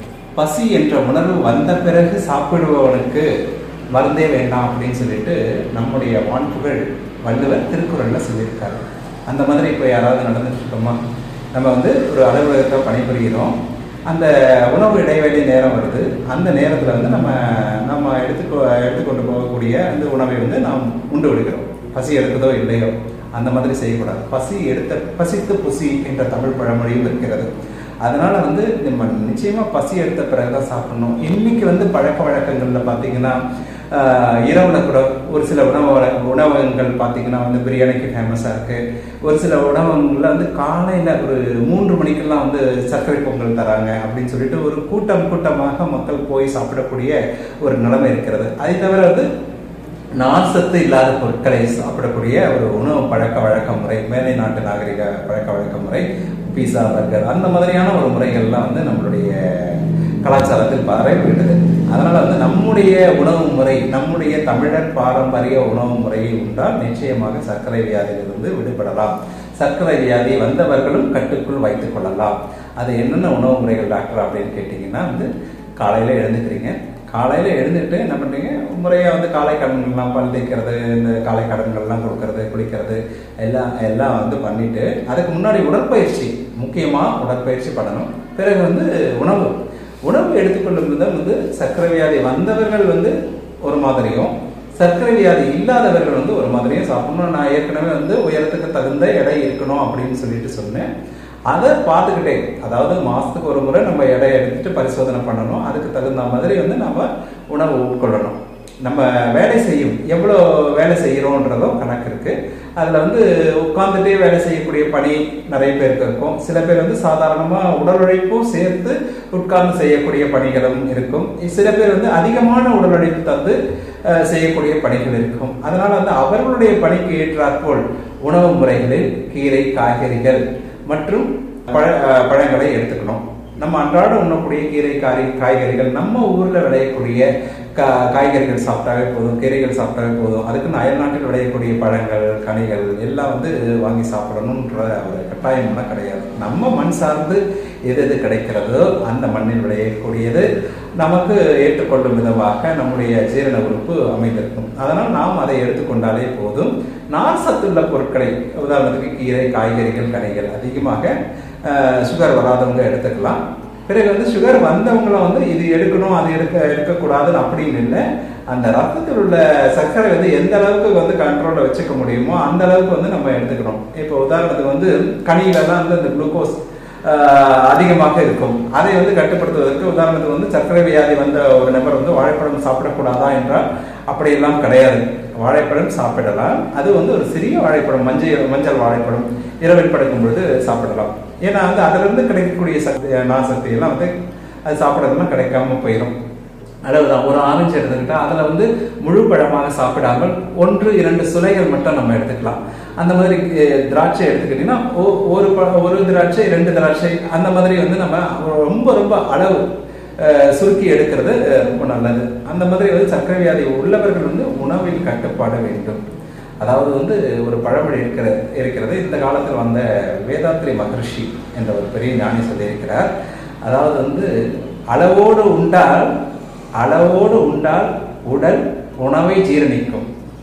பசி என்ற உணர்வு வந்த பிறகு சாப்பிடுபவனுக்கு மருந்தே வேண்டாம் அப்படின்னு சொல்லிட்டு நம்முடைய வான்புகள் வள்ளுவர் திருக்குறள்ல சொல்லியிருக்காரு அந்த மாதிரி இப்போ யாராவது நடந்துட்டு இருக்கோமா நம்ம வந்து ஒரு அலுவலகத்தில் பணிபுரிகிறோம் அந்த உணவு இடைவெளி நேரம் வருது அந்த நேரத்தில் வந்து நம்ம நம்ம எடுத்துக்கோ எடுத்துக்கொண்டு போகக்கூடிய அந்த உணவை வந்து நாம் உண்டு விடுகிறோம் பசி எடுக்குதோ இல்லையோ அந்த மாதிரி செய்யக்கூடாது பசி எடுத்த பசித்து புசி என்ற தமிழ் பழமொழியும் இருக்கிறது அதனால வந்து நம்ம நிச்சயமா பசி எடுத்த பிறகுதான் சாப்பிடணும் இன்னைக்கு வந்து பழக்க வழக்கங்கள்ல பாத்தீங்கன்னா ஆஹ், இரவுல கூட ஒரு சில உணவு வழ- உணவகங்கள் பாத்தீங்கன்னா வந்து பிரியாணிக்கு ஃபேமஸா இருக்கு ஒரு சில உணவகங்கள்ல வந்து காலையில ஒரு மூன்று மணிக்கெல்லாம் வந்து சர்க்கரை பொங்கல் தராங்க அப்படின்னு சொல்லிட்டு ஒரு கூட்டம் கூட்டமாக மக்கள் போய் சாப்பிடக்கூடிய ஒரு நிலைமை இருக்கிறது அதை தவிர வந்து நார் சத்து இல்லாத பொருட்களை சாப்பிடக்கூடிய ஒரு உணவு பழக்க வழக்க முறை மேலை நாட்டு நாகரிக பழக்க வழக்க முறை பீஸா பர்கர் அந்த மாதிரியான ஒரு முறைகள்லாம் வந்து நம்மளுடைய கலாச்சாரத்தில் பரவிவிட்டது அதனால வந்து நம்முடைய உணவு முறை நம்முடைய தமிழர் பாரம்பரிய உணவு முறையை உண்டால் நிச்சயமாக சர்க்கரை வியாதியிலிருந்து விடுபடலாம் சர்க்கரை வியாதி வந்தவர்களும் கட்டுக்குள் வைத்துக் கொள்ளலாம் அது என்னென்ன உணவு முறைகள் டாக்டர் அப்படின்னு கேட்டிங்கன்னா வந்து காலையில எழுந்துக்கிறீங்க காலையில எழுந்துட்டு என்ன பண்றீங்க முறையா வந்து காலை கடன்கள்லாம் பல் தேய்க்கிறது இந்த காலை கடன்கள்லாம் கொடுக்கறது குளிக்கிறது எல்லாம் எல்லாம் வந்து பண்ணிட்டு அதுக்கு முன்னாடி உடற்பயிற்சி முக்கியமா உடற்பயிற்சி பண்ணணும் பிறகு வந்து உணவு உணவு எடுத்துக்கொள்ளும் விதம் வந்து சர்க்கரை வியாதி வந்தவர்கள் வந்து ஒரு மாதிரியும் சர்க்கரை வியாதி இல்லாதவர்கள் வந்து ஒரு மாதிரியும் சாப்பிடணும் நான் ஏற்கனவே வந்து உயரத்துக்கு தகுந்த எடை இருக்கணும் அப்படின்னு சொல்லிட்டு சொன்னேன் அதை பார்த்துக்கிட்டே அதாவது மாசத்துக்கு ஒரு முறை நம்ம எடை எடுத்துட்டு பரிசோதனை பண்ணணும் அதுக்கு தகுந்த மாதிரி வந்து நம்ம உணவு உட்கொள்ளணும் நம்ம வேலை செய்யும் எவ்வளோ வேலை செய்கிறோன்றதும் கணக்கு இருக்கு அதில் வந்து உட்காந்துட்டே வேலை செய்யக்கூடிய பணி நிறைய பேருக்கு இருக்கும் சில பேர் வந்து சாதாரணமாக உடல் உழைப்பும் சேர்த்து உட்கார்ந்து செய்யக்கூடிய பணிகளும் இருக்கும் சில பேர் வந்து அதிகமான உடல் உழைப்பு தந்து அஹ், செய்யக்கூடிய பணிகள் இருக்கும் அதனால வந்து அவர்களுடைய பணிக்கு ஏற்றாற்போல் உணவு முறைகளில் கீரை காய்கறிகள் மற்றும் பழ அஹ், பழங்களை எடுத்துக்கணும் நம்ம அன்றாட உண்ணக்கூடிய கீரை காரி காய்கறிகள் நம்ம ஊர்ல விளையக்கூடிய கா காய்கறிகள் சாப்பிட்டாவே போதும் கீரைகள் சாப்பிட்டாவே போதும் அதுக்குன்னு அயல் நாட்டில் விளையக்கூடிய பழங்கள் கனிகள் எல்லாம் வந்து வாங்கி சாப்பிடணுன்ற ஒரு கட்டாயம்லாம் கிடையாது நம்ம மண் சார்ந்து எது எது கிடைக்கிறதோ அந்த மண்ணில் விளையக்கூடியது நமக்கு ஏற்றுக்கொள்ளும் விதமாக நம்முடைய ஜீரண உறுப்பு அமைந்திருக்கும் அதனால் நாம் அதை எடுத்துக்கொண்டாலே போதும் நார் சத்துள்ள பொருட்களை உதாரணத்துக்கு கீரை காய்கறிகள் கனிகள் அதிகமாக அஹ், சுகர் வராதவங்க எடுத்துக்கலாம் பிறகு வந்து சுகர் வந்தவங்களும் வந்து இது எடுக்கணும் அது எடுக்க எடுக்கக்கூடாதுன்னு அப்படின்னு இல்லை அந்த ரத்தத்தில் உள்ள சர்க்கரை வந்து எந்த அளவுக்கு வந்து கண்ட்ரோல்ல வச்சுக்க முடியுமோ அந்த அளவுக்கு வந்து நம்ம எடுத்துக்கணும் இப்போ உதாரணத்துக்கு வந்து கனியிலலாம் வந்து இந்த குளுக்கோஸ் அதிகமாக இருக்கும் அதை வந்து கட்டுப்படுத்துவதற்கு உதாரணத்துக்கு வந்து சர்க்கரை வியாதி வந்த ஒரு நபர் வந்து வாழைப்பழம் சாப்பிடக்கூடாதா என்றால் அப்படியெல்லாம் கிடையாது வாழைப்பழம் சாப்பிடலாம் அது வந்து ஒரு சிறிய வாழைப்பழம் மஞ்சள் மஞ்சள் வாழைப்பழம் இரவில் படுக்கும் பொழுது சாப்பிடலாம் ஏன்னா வந்து அதிலிருந்து கிடைக்கக்கூடிய சக்தி நாசக்தி எல்லாம் வந்து அது சாப்பிட்றதுலாம் கிடைக்காம போயிடும் அளவுதான் ஒரு ஆரஞ்சு எடுத்துக்கிட்டா அதுல வந்து முழு பழமாக சாப்பிடாமல் ஒன்று இரண்டு சுளைகள் மட்டும் நம்ம எடுத்துக்கலாம் அந்த மாதிரி அஹ், திராட்சை எடுத்துக்கிட்டீங்கன்னா ஒ- ஒரு பழ- ஒரு திராட்சை ரெண்டு திராட்சை அந்த மாதிரி வந்து நம்ம ரொம்ப ரொம்ப அளவு அஹ், சுருக்கி எடுக்கிறது அஹ், ரொம்ப நல்லது அந்த மாதிரி வந்து சர்க்கரை வியாதி உள்ளவர்கள் வந்து உணவில் கட்டுப்பாட வேண்டும் அதாவது வந்து ஒரு பழமொழி இருக்கிற இருக்கிறது இந்த காலத்தில் வந்த வேதாத்ரி மகர்ஷி என்ற ஒரு பெரிய ஞானி சொல்லியிருக்கிறார் அதாவது வந்து அளவோடு உண்டால் அளவோடு உண்டால் உடல் உணவை ஜீரணிக்கும்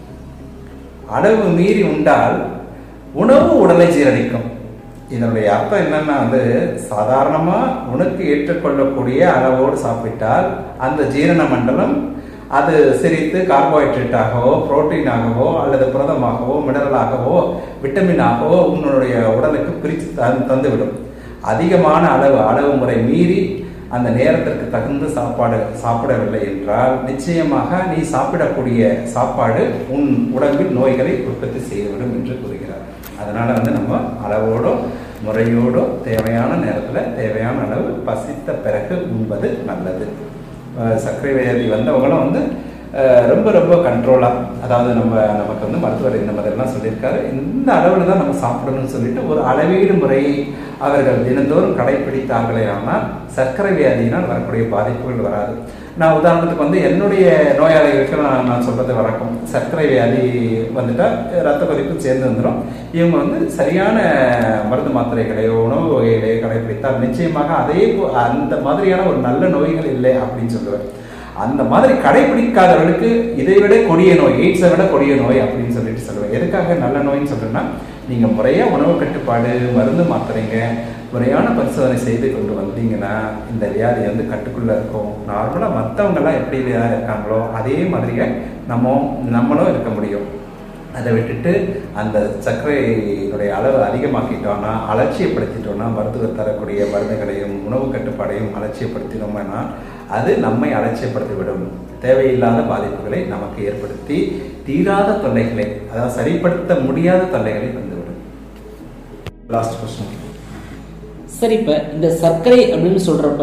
அளவு மீறி உண்டால் உணவு உடலை ஜீரணிக்கும் இதனுடைய அர்த்தம் என்னன்னா வந்து சாதாரணமா உனக்கு ஏற்றுக்கொள்ளக்கூடிய அளவோடு சாப்பிட்டால் அந்த ஜீரண மண்டலம் அது சிரித்து கார்போஹைட்ரேட்டாகவோ புரோட்டீனாகவோ அல்லது புரதமாகவோ மினரலாகவோ விட்டமினாகவோ உன்னுடைய உடலுக்கு பிரித்து தந் தந்துவிடும் அதிகமான அளவு அளவு முறை மீறி அந்த நேரத்திற்கு தகுந்த சாப்பாடு சாப்பிடவில்லை என்றால் நிச்சயமாக நீ சாப்பிடக்கூடிய சாப்பாடு உன் உடம்பில் நோய்களை உற்பத்தி செய்துவிடும் என்று கூறுகிறார் அதனால வந்து நம்ம அளவோடோ முறையோடோ தேவையான நேரத்தில் தேவையான அளவு பசித்த பிறகு உண்பது நல்லது அஹ் சர்க்கரை வியாதி வந்தவங்களும் வந்து அஹ், ரொம்ப ரொம்ப கண்ட்ரோலாக அதாவது நம்ம நமக்கு வந்து மருத்துவர் இந்த மாதிரிலாம் சொல்லியிருக்காரு இந்த அளவில் தான் நம்ம சாப்பிடணும்னு சொல்லிட்டு ஒரு அளவீடு முறையை அவர்கள் தினந்தோறும் கடைபிடித்தார்களே ஆனால் சர்க்கரை வியாதியினால் வரக்கூடிய பாதிப்புகள் வராது நான் உதாரணத்துக்கு வந்து என்னுடைய நோயாளிகளுக்கு நான் நான் சொல்றது வழக்கம் சர்க்கரை வியாதி வந்துட்டா ரத்த கொதிப்பு சேர்ந்து வந்துடும் இவங்க வந்து சரியான மருந்து மாத்திரைகளையோ உணவு வகைகளையோ கடைபிடித்தால் நிச்சயமாக அதே போ- அந்த மாதிரியான ஒரு நல்ல நோய்கள் இல்லை அப்படின்னு சொல்லுவேன் அந்த மாதிரி கடைபிடிக்காதவர்களுக்கு இதை விட கொடிய நோய் எய்ட்ஸை விட கொடிய நோய் அப்படின்னு சொல்லிட்டு சொல்லுவேன் எதுக்காக நல்ல நோய்னு சொல்றேன்னா நீங்க முறையா உணவு கட்டுப்பாடு மருந்து மாத்திரைங்க முறையான பரிசோதனை செய்து கொண்டு வந்தீங்கன்னா இந்த வியாதி வந்து கட்டுக்குள்ள இருக்கும் நார்மலா மற்றவங்க எல்லாம் எப்படி இருக்காங்களோ அதே மாதிரியே நம்ம நம்மளும் இருக்க முடியும் அதை விட்டுட்டு அந்த சர்க்கரையினுடைய அளவு அதிகமாக்கிட்டோம்னா அலட்சியப்படுத்திட்டோம்னா மருத்துவர் தரக்கூடிய மருந்துகளையும் உணவு கட்டுப்பாடையும் அலட்சியப்படுத்தினோம்னா அது நம்மை அலட்சியப்படுத்திவிடும் தேவையில்லாத பாதிப்புகளை நமக்கு ஏற்படுத்தி தீராத தொல்லைகளை அதாவது சரிப்படுத்த முடியாத தொல்லைகளை வந்துவிடும் லாஸ்ட் கொஸ்டின் சரி இப்போ இந்த சர்க்கரை அப்படின்னு சொல்றப்ப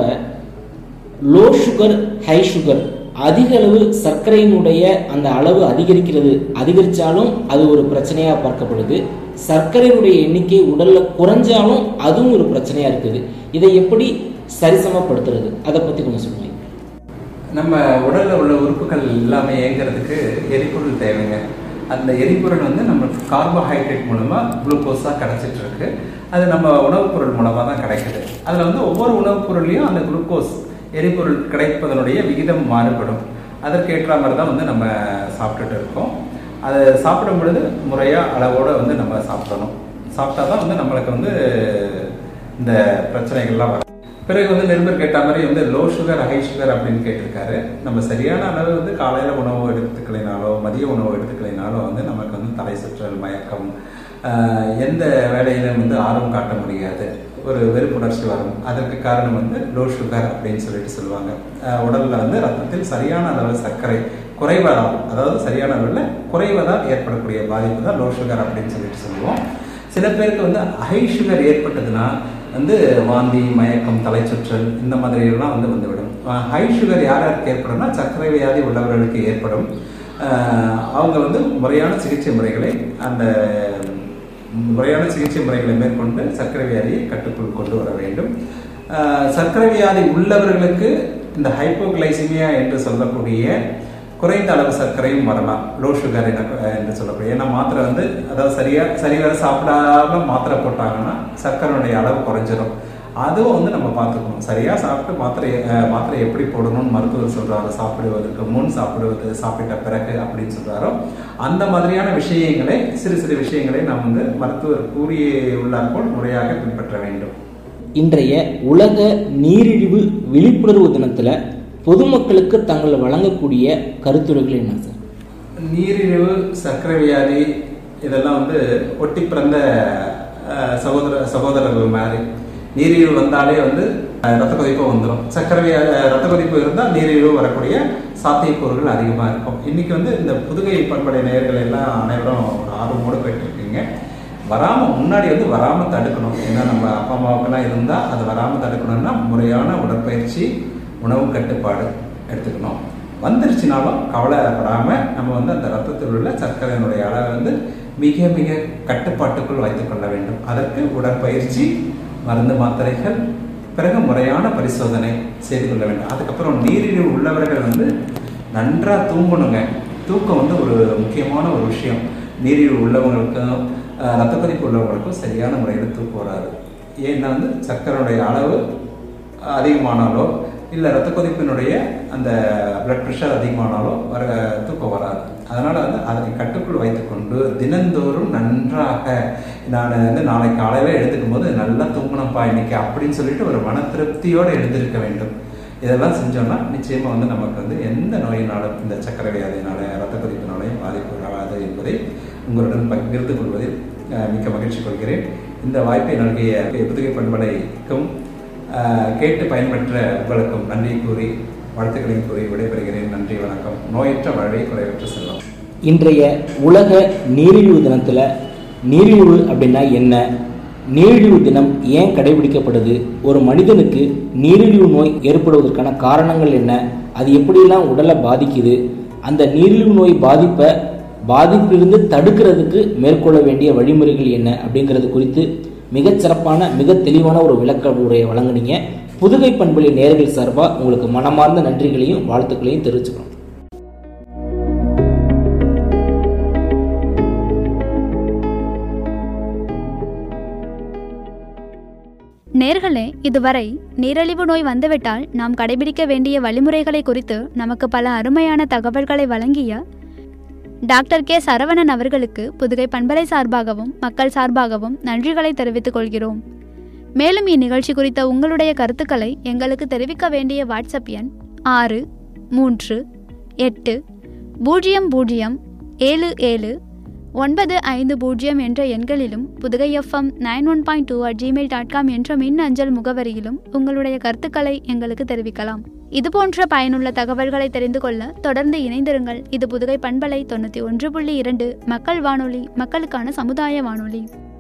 லோ சுகர் ஹை சுகர் அதிக அளவு சர்க்கரையினுடைய அந்த அளவு அதிகரிக்கிறது அதிகரிச்சாலும் அது ஒரு பிரச்சனையா பார்க்கப்படுது சர்க்கரையினுடைய எண்ணிக்கை உடல்ல குறைஞ்சாலும் அதுவும் ஒரு பிரச்சனையா இருக்குது இதை எப்படி சரிசமப்படுத்துறது அதை பத்தி கொஞ்சம் சொல்லுங்க நம்ம உடல்ல உள்ள உறுப்புகள் எல்லாமே இயங்குறதுக்கு எரிபொருள் தேவைங்க அந்த எரிபொருள் வந்து நம்ம கார்போஹைட்ரேட் மூலமா குளுக்கோஸா கிடைச்சிட்டு இருக்கு அது நம்ம உணவுப் பொருள் மூலமா தான் கிடைக்குது அதுல வந்து ஒவ்வொரு உணவுப் பொருள்லையும் அந்த குளுக்கோஸ் எரிபொருள் கிடைப்பதனுடைய விகிதம் மாறுபடும் அதற்கேற்ற மாதிரி தான் வந்து நம்ம சாப்பிட்டுட்டு இருக்கோம் அதை சாப்பிடும் பொழுது முறையா அளவோட வந்து நம்ம சாப்பிடணும் சாப்பிட்டா தான் வந்து நம்மளுக்கு வந்து இந்த பிரச்சனைகள்லாம் வரும் பிறகு வந்து நிருபர் கேட்ட மாதிரி வந்து லோ சுகர் ஹை சுகர் அப்படின்னு கேட்டிருக்காரு நம்ம சரியான அளவு வந்து காலையில உணவு எடுத்துக்கலைனாலோ மதிய உணவு எடுத்துக்கலைனாலோ வந்து நமக்கு வந்து தலை சுற்றல் மயக்கம் ஆஹ், எந்த வேலையிலும் வந்து ஆர்வம் காட்ட முடியாது ஒரு வெறுப்புணர்ச்சி வரும் அதற்கு காரணம் வந்து லோ சுகர் அப்படின்னு சொல்லிட்டு சொல்லுவாங்க ஆஹ், உடல்ல வந்து ரத்தத்தில் சரியான அளவு சர்க்கரை குறைவதால் அதாவது சரியான அளவில் குறைவதால் ஏற்படக்கூடிய பாதிப்பு தான் லோ சுகர் அப்படின்னு சொல்லிட்டு சொல்லுவோம் சில பேருக்கு வந்து ஹை சுகர் ஏற்பட்டதுன்னா வந்து வாந்தி மயக்கம் தலைச்சுற்றல் இந்த மாதிரி எல்லாம் வந்து வந்துவிடும் ஹை சுகர் யார் யாருக்கு ஏற்படும்னா சர்க்கரை வியாதி உள்ளவர்களுக்கு ஏற்படும் அஹ் அவங்க வந்து முறையான சிகிச்சை முறைகளை அந்த முறையான சிகிச்சை முறைகளை மேற்கொண்டு சர்க்கரை வியாதியை கட்டுக்குள் கொண்டு வர வேண்டும் அஹ் சர்க்கரை வியாதி உள்ளவர்களுக்கு இந்த ஹைப்போகிளைசிமியா என்று சொல்லக்கூடிய குறைந்த அளவு சர்க்கரையும் வரலாம் லோ சுகர் என்று சொல்லக்கூடிய ஏன்னா மாத்திரை வந்து அதாவது சரியா சரிவர சாப்பிடாம மாத்திரை போட்டாங்கன்னா சர்க்கரையுடைய அளவு குறைஞ்சிரும் அதுவும் வந்து நம்ம பார்த்துக்கணும் சரியா சாப்பிட்டு மாத்திரை அஹ், மாத்திரை எப்படி போடணும்னு மருத்துவர் சொல்றாரு சாப்பிடுவதற்கு முன் சாப்பிடுவது சாப்பிட்ட பிறகு அப்படின்னு சொல்றாரோ அந்த மாதிரியான விஷயங்களை சிறு சிறு விஷயங்களை நாம் வந்து மருத்துவர் கூறியுள்ளார் போல் முறையாக பின்பற்ற வேண்டும் இன்றைய உலக நீரிழிவு விழிப்புணர்வு தினத்துல பொதுமக்களுக்கு தாங்கள் வழங்கக்கூடிய கருத்துரைகள் என்ன சார் நீரிழிவு சர்க்கரை வியாதி இதெல்லாம் வந்து ஒட்டி பிறந்த அஹ், சகோதர சகோதரர்கள் மாதிரி நீரிழிவு வந்தாலே வந்து அஹ், ரத்த கொதிப்பு வந்துடும் சர்க்கரை வியா- அஹ், ரத்த கொதிப்பு இருந்தால் நீரிழிவு வரக்கூடிய சாத்தியக்கூறுகள் அதிகமாக இருக்கும் இன்னைக்கு வந்து இந்த புதுகை பண்படை நேயர்கள் எல்லாம் அனைவரும் ஒரு ஆர்வமோடு போயிட்டு இருக்கீங்க வராம முன்னாடி வந்து வராம தடுக்கணும் ஏன்னா நம்ம அப்பா அம்மாவுக்கெல்லாம் இருந்தா அது வராம தடுக்கணும்னா முறையான உடற்பயிற்சி உணவு கட்டுப்பாடு எடுத்துக்கணும் வந்துருச்சுனாலும் கவலைப்படாம நம்ம வந்து அந்த ரத்தத்தில் உள்ள சர்க்கரையினுடைய அளவை வந்து மிக மிக கட்டுப்பாட்டுக்குள் வைத்துக் கொள்ள வேண்டும் அதற்கு உடற்பயிற்சி மருந்து மாத்திரைகள் பிறகு முறையான பரிசோதனை செய்து கொள்ள வேண்டும் அதுக்கப்புறம் நீரிழிவு உள்ளவர்கள் வந்து நன்றா தூங்கணுங்க தூக்கம் வந்து ஒரு முக்கியமான ஒரு விஷயம் நீரிழிவு உள்ளவங்களுக்கும் அஹ், ரத்த கொதிப்பு உள்ளவங்களுக்கும் சரியான முறையில் தூக்கம் வராது ஏன்னா வந்து சர்க்கரையுடைய அளவு அதிகமானாலோ இல்லை ரத்த கொதிப்பினுடைய அந்த பிளட் ப்ரெஷர் அதிகமானாலோ வர தூக்கம் வராது அதனால வந்து அதை கட்டுக்குள் வைத்துக்கொண்டு தினந்தோறும் நன்றாக நான் வந்து நாளை காலையில் எழுந்துக்கும் போது நல்லா தூங்கணும்ப்பா இன்னைக்கு அப்படின்னு சொல்லிட்டு ஒரு மன திருப்தியோடு எழுந்திருக்க வேண்டும் இதெல்லாம் செஞ்சோம்னா நிச்சயமா வந்து நமக்கு வந்து எந்த நோயினாலும் இந்த சக்கரை வியாதியினால ரத்த கொதிப்பினாலையும் பாதிப்பு வராது என்பதை உங்களுடன் பகிர்ந்து கொள்வதில் அஹ், மிக்க மகிழ்ச்சி கொள்கிறேன் இந்த வாய்ப்பை நல்கிய புதுகை பண்பலைக்கும் அஹ், கேட்டு பயன்பெற்ற உங்களுக்கும் நன்றி கூறி வாழ்த்துக்களையும் கூறி விடைபெறுகிறேன் நன்றி வணக்கம் நோயற்ற வாழ்வை குறைவற்ற செல்லம் இன்றைய உலக நீரிழிவு தினத்துல நீரிழிவு அப்படின்னா என்ன நீரிழிவு தினம் ஏன் கடைபிடிக்கப்படுது ஒரு மனிதனுக்கு நீரிழிவு நோய் ஏற்படுவதற்கான காரணங்கள் என்ன அது எப்படியெல்லாம் உடலை பாதிக்குது அந்த நீரிழிவு நோய் பாதிப்பை பாதிப்பிலிருந்து தடுக்கிறதுக்கு மேற்கொள்ள வேண்டிய வழிமுறைகள் என்ன அப்படிங்கிறது குறித்து மிகச் சிறப்பான மிக தெளிவான ஒரு விளக்க உரையை வழங்குனீங்க புதுகை பண்புலி நேர்கள் சார்பாக உங்களுக்கு மனமார்ந்த நன்றிகளையும் வாழ்த்துக்களையும் தெரிவிச்சுக்கிறோம் நேர்களே இதுவரை நீரிழிவு நோய் வந்துவிட்டால் நாம் கடைபிடிக்க வேண்டிய வழிமுறைகளை குறித்து நமக்கு பல அருமையான தகவல்களை வழங்கிய டாக்டர் கே சரவணன் அவர்களுக்கு புதுகை பண்பலை சார்பாகவும் மக்கள் சார்பாகவும் நன்றிகளை தெரிவித்துக் கொள்கிறோம் மேலும் இந்நிகழ்ச்சி குறித்த உங்களுடைய கருத்துக்களை எங்களுக்கு தெரிவிக்க வேண்டிய வாட்ஸ்அப் எண் ஆறு மூன்று எட்டு பூஜ்ஜியம் பூஜ்ஜியம் ஏழு ஏழு ஒன்பது ஐந்து பூஜ்ஜியம் என்ற எண்களிலும் Pudugai FM nine one point two at Gmail dot com என்ற மின் அஞ்சல் முகவரியிலும் உங்களுடைய கருத்துக்களை எங்களுக்கு தெரிவிக்கலாம் இதுபோன்ற பயனுள்ள தகவல்களை தெரிந்து கொள்ள தொடர்ந்து இணைந்திருங்கள் இது புதுகை பண்பலை தொண்ணூற்றி ஒன்று புள்ளி இரண்டு மக்கள் வானொலி மக்களுக்கான சமுதாய வானொலி